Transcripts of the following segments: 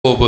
யாக்கோபு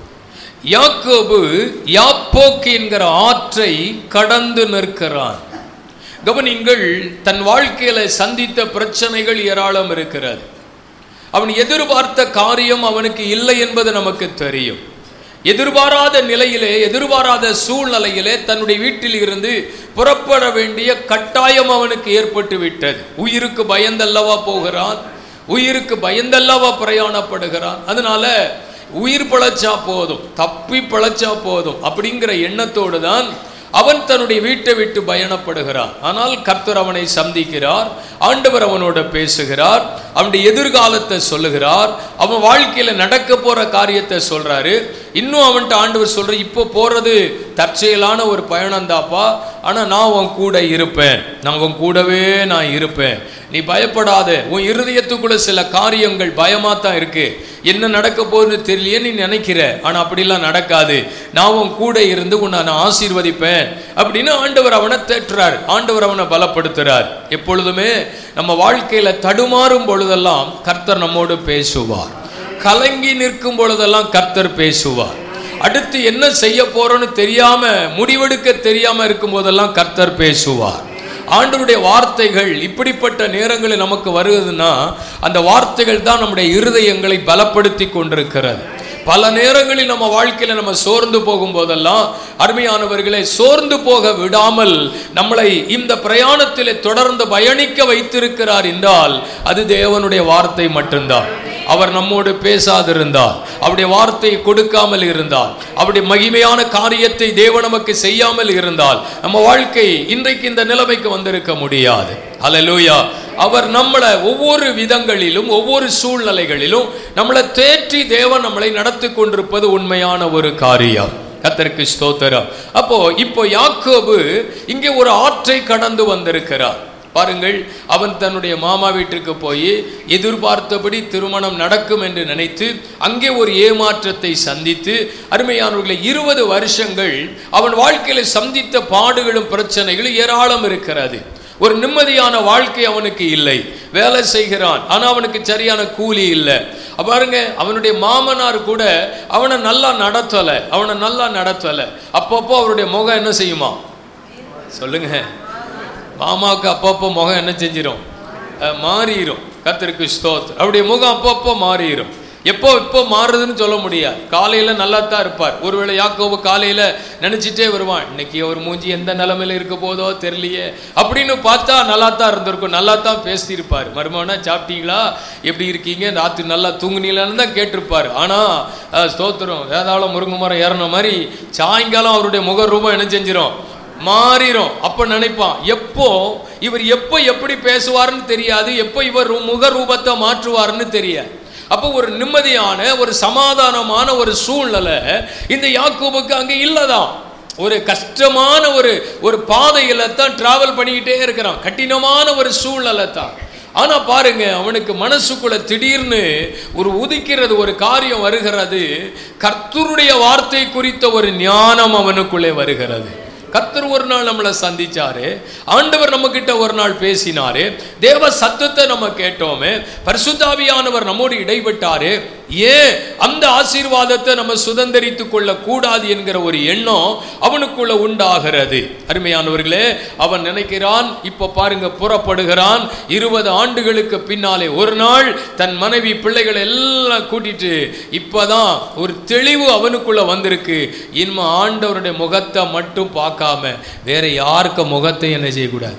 யாக்கோபு யாப்போக்கு என்கிற ஆற்றை கடந்து நிற்கிறான் கவனிங்கள் தன் வாழ்க்கையில சந்தித்த பிரச்சனைகள் ஏராளம் இருக்கிறது அவன் எதிர்பார்த்த காரியம் அவனுக்கு இல்லை என்பது நமக்கு தெரியும் எதிர்பாராத நிலையிலே எதிர்பாராத சூழ்நிலையிலே தன்னுடைய வீட்டில் இருந்து புறப்பட வேண்டிய கட்டாயம் அவனுக்கு ஏற்பட்டு விட்டது உயிருக்கு பயந்தல்லவா போகிறான் உயிருக்கு பயந்தல்லவா பிரயாணப்படுகிறான் அதனால உயிர் பிழைச்சா போதும் தப்பி பிழைச்சா போதும் அப்படிங்கிற எண்ணத்தோடு தான் அவன் தன்னுடைய வீட்டை விட்டு பயணப்படுகிறான் ஆனால் கர்த்தர் அவனை சந்திக்கிறார் ஆண்டவர் அவனோட பேசுகிறார் அவனுடைய எதிர்காலத்தை சொல்லுகிறார் அவன் வாழ்க்கையில நடக்க போற காரியத்தை சொல்றாரு இன்னும் அவன்கிட்ட ஆண்டவர் சொல்ற இப்போ போறது தற்செயலான ஒரு பயணம் தாப்பா ஆனா நான் உன் கூட இருப்பேன் நான் உன் கூடவே நான் இருப்பேன் நீ பயப்படாத உன் இருதயத்துக்குள்ள சில காரியங்கள் பயமா தான் இருக்கு என்ன நடக்க போகுதுன்னு தெரியலையே நீ நினைக்கிற ஆனா அப்படிலாம் நடக்காது நான் உன் கூட இருந்து உன்னை நான் ஆசீர்வதிப்பேன் அப்படின்னு ஆண்டவர் அவனை தேற்றுறார் ஆண்டவர் அவனை பலப்படுத்துறார் எப்பொழுதுமே நம்ம வாழ்க்கையில தடுமாறும் பொழுதெல்லாம் கர்த்தர் நம்மோடு பேசுவார் கலங்கி நிற்கும் பொழுதெல்லாம் கர்த்தர் பேசுவார் அடுத்து என்ன செய்ய போறோம்னு தெரியாம முடிவெடுக்க தெரியாம இருக்கும் போதெல்லாம் கர்த்தர் பேசுவார் ஆண்டவருடைய வார்த்தைகள் இப்படிப்பட்ட நேரங்களில் நமக்கு வருவதுன்னா அந்த வார்த்தைகள் தான் நம்முடைய இருதயங்களை பலப்படுத்தி கொண்டிருக்கிறது பல நேரங்களில் நம்ம வாழ்க்கையில நம்ம சோர்ந்து போகும் போதெல்லாம் அருமையானவர்களை சோர்ந்து போக விடாமல் நம்மளை இந்த பிரயாணத்திலே தொடர்ந்து பயணிக்க வைத்திருக்கிறார் என்றால் அது தேவனுடைய வார்த்தை மட்டும்தான் அவர் நம்மோடு பேசாதிருந்தால் அவருடைய வார்த்தையை கொடுக்காமல் இருந்தால் அவருடைய மகிமையான காரியத்தை தேவன் நமக்கு செய்யாமல் இருந்தால் நம்ம வாழ்க்கை இன்றைக்கு இந்த நிலைமைக்கு வந்திருக்க முடியாது அல்லேலூயா அவர் நம்மளை ஒவ்வொரு விதங்களிலும் ஒவ்வொரு சூழ்நிலைகளிலும் நம்மளை தேற்றி தேவன் நம்மளை நடத்தி கொண்டிருப்பது உண்மையான ஒரு காரியம் கத்தருக்கு ஸ்தோத்திரம் அப்போ இப்போ யாக்கோபு இங்கே ஒரு ஆற்றை கடந்து வந்திருக்கிறார் பாருங்கள் அவன் தன்னுடைய மாமா வீட்டுக்கு போய் எதிர்பார்த்தபடி திருமணம் நடக்கும் என்று நினைத்து அங்கே ஒரு ஏமாற்றத்தை சந்தித்து அருமையானவர்களை இருபது வருஷங்கள் அவன் வாழ்க்கையில சந்தித்த பாடுகளும் பிரச்சனைகளும் ஏராளம் இருக்கிறது ஒரு நிம்மதியான வாழ்க்கை அவனுக்கு இல்லை வேலை செய்கிறான் ஆனா அவனுக்கு சரியான கூலி இல்லை பாருங்க அவனுடைய மாமனார் கூட அவனை நல்லா நடத்தலை அவனை நல்லா நடத்தலை அப்பப்போ அவருடைய முகம் என்ன செய்யுமா சொல்லுங்க மாமாவுக்கு அப்பப்போ முகம் என்ன செஞ்சிடும் அஹ் மாறிடும் கத்திருக்கு ஸ்தோத் அவருடைய முகம் அப்பப்போ மாறிடும் எப்போ எப்போ மாறுதுன்னு சொல்ல முடியாது காலையில் நல்லா தான் இருப்பார் ஒருவேளை யாக்கோபு காலையில் நினச்சிட்டே வருவான் இன்னைக்கு அவர் மூஞ்சி எந்த நிலமையில இருக்க போதோ தெரியலையே அப்படின்னு பார்த்தா நல்லா தான் இருந்திருக்கும் நல்லா தான் பேசியிருப்பார் மருமகனா சாப்பிட்டீங்களா எப்படி இருக்கீங்க ராத்திரி நல்லா தூங்குனீங்களான்னு தான் கேட்டிருப்பார் ஆனால் ஸ்தோத்திரம் வேதாளம் முருங்கை மரம் ஏறின மாதிரி சாயங்காலம் அவருடைய முகரூபம் என்ன செஞ்சிடும் மாறிடும் அப்ப நினைப்பான் எப்போ இவர் எப்போ எப்படி பேசுவார்னு தெரியாது எப்போ இவர் முக ரூபத்தை மாற்றுவார்னு தெரியாது அப்போ ஒரு நிம்மதியான ஒரு சமாதானமான ஒரு சூழ்நிலை இந்த யாக்கோபுக்கு அங்கே இல்லதான் ஒரு கஷ்டமான ஒரு ஒரு பாதையில தான் டிராவல் பண்ணிக்கிட்டே இருக்கிறான் கடினமான ஒரு சூழ்நிலை தான் ஆனா பாருங்க அவனுக்கு மனசுக்குள்ள திடீர்னு ஒரு உதிக்கிறது ஒரு காரியம் வருகிறது கர்த்தருடைய வார்த்தை குறித்த ஒரு ஞானம் அவனுக்குள்ளே வருகிறது கர்த்தர் ஒரு நாள் நம்மளை சந்திச்சாரு ஆண்டவர் நம்ம கிட்ட ஒரு நாள் பேசினாரு தேவ சத்தத்தை நம்ம கேட்டோமே பரிசுத்தாவியானவர் நம்மோடு இடைப்பட்டாரு ஏன் அந்த ஆசீர்வாதத்தை நம்ம சுதந்திரித்து கொள்ள கூடாது என்கிற ஒரு எண்ணம் அவனுக்குள்ள உண்டாகிறது அருமையானவர்களே அவன் நினைக்கிறான் இப்ப பாருங்க புறப்படுகிறான் இருபது ஆண்டுகளுக்கு பின்னாலே ஒரு நாள் தன் மனைவி பிள்ளைகளை எல்லாம் கூட்டிட்டு இப்பதான் ஒரு தெளிவு அவனுக்குள்ள வந்திருக்கு இனிமே ஆண்டவருடைய முகத்தை மட்டும் பார்க்காம வேற யாருக்கு முகத்தை என்ன செய்யக்கூடாது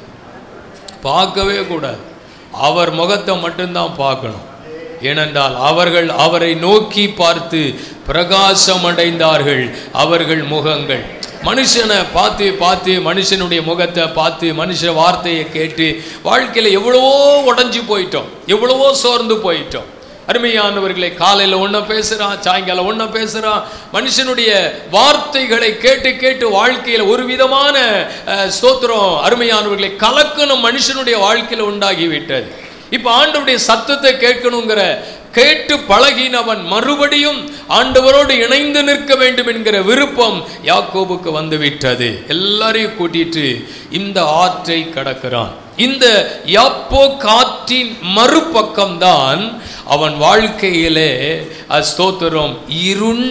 பார்க்கவே கூடாது அவர் முகத்தை மட்டும்தான் பார்க்கணும் ஏனென்றால் அவர்கள் அவரை நோக்கி பார்த்து பிரகாசம் அடைந்தார்கள் அவர்கள் முகங்கள் மனுஷனை பார்த்து பார்த்து மனுஷனுடைய முகத்தை பார்த்து மனுஷ வார்த்தையை கேட்டு வாழ்க்கையில் எவ்வளவோ உடஞ்சி போயிட்டோம் எவ்வளவோ சோர்ந்து போயிட்டோம் அருமையானவர்களை காலையில் ஒன்றை பேசுகிறான் சாயங்காலம் ஒன்றை பேசுகிறான் மனுஷனுடைய வார்த்தைகளை கேட்டு கேட்டு வாழ்க்கையில் ஒரு விதமான அஹ், ஸ்தோத்திரம் அருமையானவர்களை கலக்கணும் மனுஷனுடைய வாழ்க்கையில் உண்டாகிவிட்டது இப்போ ஆண்டவருடைய சத்தத்தை கேட்கணுங்கிற கேட்டு பழகினவன் மறுபடியும் ஆண்டவரோடு இணைந்து நிற்க வேண்டும் என்கிற விருப்பம் யாக்கோபுக்கு வந்து விட்டது எல்லாரையும் கூட்டிட்டு இந்த ஆற்றை கடக்கிறான் இந்த யாப்போ காற்றின் மறுபக்கம்தான் அவன் வாழ்க்கையிலே அஹ், ஸ்தோத்திரம் இருண்ட